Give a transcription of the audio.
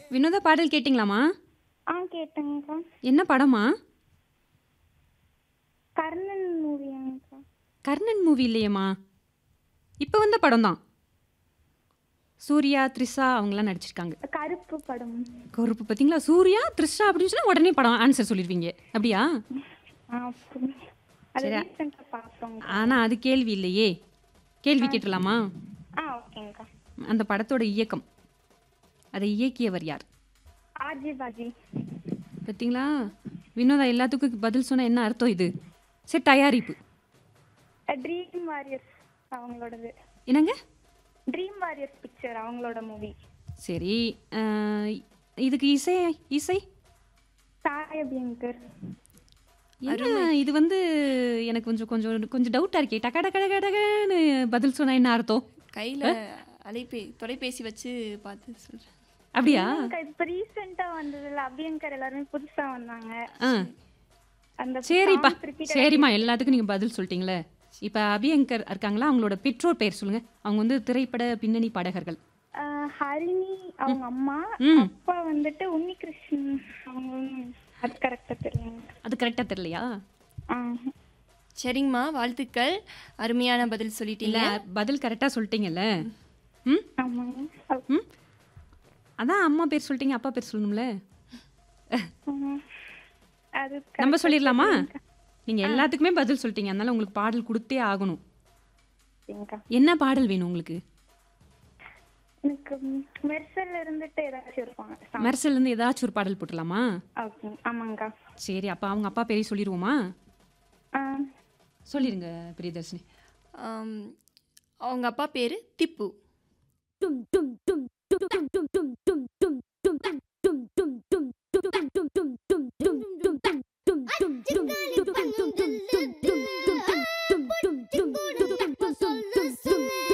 வினோதா பாடல் கேட்டிங்களாம்மா ஆ கேட்டேங்கக்கா என்ன படமா கர்ணன் மூவியாங்கக்கா கர்ணன் மூவி இல்லையேம்மா இப்போ வந்த படம் தான் சூர்யா த்ரிஷா அவங்களாம் நடிச்சிருக்காங்க கருப்பு படம் கருப்பு பார்த்தீங்களா சூர்யா த்ரிஷா அப்படின்னு சொன்னா உடனே படம் ஆன்சர் சொல்லிடுவீங்க அப்படியா ஆ அப்படி. அது சரி. ரீசெண்டாக பார்த்தோங்க ஆனால் அது கேள்வி இல்லையே கேள்வி கேட்டுடலாமா ஆ ஓகேங்கக்கா அந்த படத்தோட இயக்கம் அதை இயக்கியவர் யார் ஆர்ஜி பாஜி பார்த்தீங்களா வினோதா எல்லாத்துக்கும் பதில் சொன்னால் என்ன அர்த்தம் இது சரி தயாரிப்பு ட்ரீம் வாரியர்ஸ் அவங்களோடது என்னங்க ட்ரீம் வாரியர்ஸ் பிக்சர் அவங்களோட மூவி சரி அஹ், இதுக்கு இசை இசை சாயபியங்கர் என்ன இது வந்து எனக்கு கொஞ்சம் கொஞ்சம் கொஞ்சம் டவுட்டாக இருக்கே டக டக டக டகன்னு பதில் சொன்னால் என்ன அர்த்தம் கையில் அலைபே தொலைபேசி வச்சு பார்த்து சொல்கிறேன் அப்படியா இப்போ ரீசெண்டாக வந்ததுல அபியங்கர் எல்லாருமே புதுசா வந்தாங்க ஆ அந்த சரிப்பா songs repeat சரிம்மா எல்லாத்துக்கும் நீங்கள் பதில் சொல்லிட்டீங்களே இப்போ அபியங்கர் இருக்காங்களா அவங்களோட பெற்றோர் பெயர் சொல்லுங்க அவங்க வந்து திரைப்பட பின்னணி பாடகர்கள் ஆ, ஹரிணி அவங்க அம்மா ம். அப்பா வந்துட்டு உன்னிகிருஷ்ணன் அவங்க அது கரெக்டாக தெரியுங்க அது கரெக்டாக தெரியலையா ஆ சரிங்கம்மா வாழ்த்துக்கள் அருமையான பதில் இல்லை சொல்லிட்டீங்க பதில் கரெக்டாக சொல்லிட்டீங்கல்ல ம் ஆமாங்க அ- ம் அதான் அம்மா பேர் சொல்லிட்டீங்க அப்பா பேர் சொல்லணும்ல ம். அது நம்ம correct ஆ சொல்லிடலாமா தெரியுங்க. நீங்கள் எல்லாத்துக்குமே பதில் சொல்லிட்டீங்க அதனால உங்களுக்கு பாடல் கொடுத்தே ஆகணும் சரிங்கக்கா. என்ன பாடல் வேணும் உங்களுக்கு எனக்கு மெர்சல்ல இருந்துட்டு ஏதாச்சும் இருப்பாங்க song. மெர்சல்லேருந்து ஏதாச்சும் ஒரு பாடல் போட்டுடலாமா ஓகே ஆமாங்கக்கா சரி அப்போ அவங்க அப்பா பேரையும் சொல்லிடுவோமா ஆ சொல்லிடுங்க பிரியதர்ஷினி ஆம், அவங்க அப்பா பேர் திப்பு